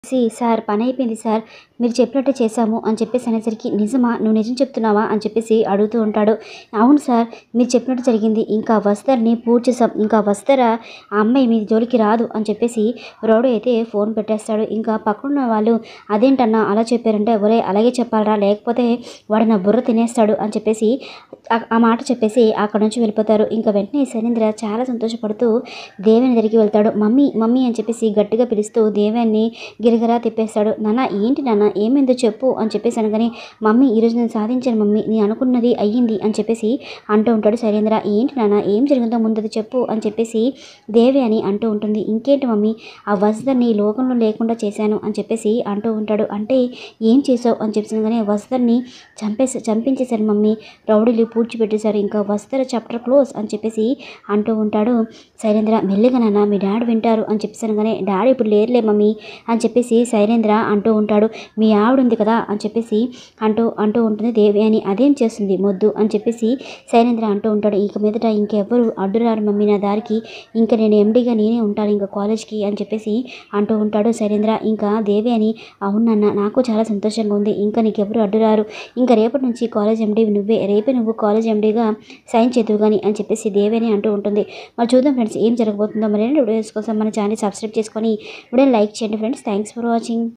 C sir పని అయిపోయింది sir మీరు చెప్పినట్టు చేశాము అని చెప్పేసి అనేసరికి నిజమా నువ్వు నిజం చెప్తున్నావా అని చెప్పేసి అడుగుతూ ఉంటాడు అవును సార్ మీరు చెప్పినట్టు జరిగింది ఇంకా వస్తర్ని పూర్తి చేసాం ఇంకా వస్తర ఆ అమ్మాయి మీ జోలికి రాదు అని చెప్పేసి రౌడీ అయితే ఫోన్ పెట్టేస్తాడు ఇంకా పక్కన వాళ్ళు అదేంటన్నా అలా చెప్పారంటే ఒరే అలాగే చెప్పాలరా లేకపోతే వాడు నా బుర్ర తినేస్తాడు అని చెప్పేసి ఆ- ఆ మాట చెప్పేసి అక్కడ నుంచి వెళ్ళిపోతారు ఇంకా వెంటనే శైలేంద్ర చాలా సంతోషపడుతూ దేవేని దగ్గరికి వెళ్తాడు మమ్మీ మమ్మీ అని చెప్పేసి గట్టిగా పిలుస్తూ దేవేన్ని గిరగిరా తిప్పేస్తాడు నాన్న ఏంటి నాన్న ఏమైందో చెప్పు అని చెప్పేసి అనగానే మమ్మీ ఈరోజు నేను సాధించాను మమ్మీ నేను అనుకున్నది అయ్యింది అని చెప్పేసి అంటూ ఉంటాడు శైలేంద్ర ఏంటి నాన్న ఏం జరిగిందో ముందది చెప్పు అని చెప్పేసి దేవి అని అంటూ ఉంటుంది ఇంకేంటి మమ్మీ ఆ వసదని లోకంలో లేకుండా చేశాను అని చెప్పేసి అంటూ ఉంటాడు అంటే ఏం చేసావు అని చెప్పేసి అనగానే వసదని చంపేసి చంపించేశారు మమ్మీ రౌడీలు పూడ్చిపెట్టేశారు ఇంకా వస్తారు చాప్టర్ క్లోజ్ అని చెప్పేసి అంటూ ఉంటాడు శైలేంద్ర మెల్లిగా నాన్న మీ డాడీ వింటారు అని చెప్పేసి అనగానే డాడీ ఇప్పుడు లేరులే మమ్మీ అని చెప్పేసి శైలేంద్ర అంటూ ఉంటాడు మీ ఆవిడ ఉంది కదా అని చెప్పేసి అంటూ అంటూ ఉంటుంది దేవి అని అదేం చేస్తుంది మొద్దు అని చెప్పేసి శైలేంద్ర అంటూ ఉంటాడు ఇక మీదట ఇంకెవ్వరు అడ్డురారు మమ్మీ నా దారికి ఇంకా నేను ఎండీగా నేనే ఉంటాను ఇంకా కాలేజ్కి అని చెప్పేసి అంటూ ఉంటాడు శైలేంద్ర ఇంకా దేవి అని అవునన్న నాకు చాలా సంతోషంగా ఉంది ఇంకా నీకెవరు అడ్డురారు ఇంకా రేపటి నుంచి కాలేజ్ ఎండీ నువ్వే రేపే నువ్వు కాలేజ్ ఎండీగా సైన్ చేద్దువు కానీ అని చెప్పేసి దేవి అని అంటూ ఉంటుంది మరి చూద్దాం ఫ్రెండ్స్ ఏం జరగబోతుందో మరి వీడియోస్ కోసం మన ఛానల్ సబ్స్క్రైబ్ చేసుకొని వీడియో లైక్ చేయండి ఫ్రెండ్స్ థ్యాంక్స్ ఫర్ వాచింగ్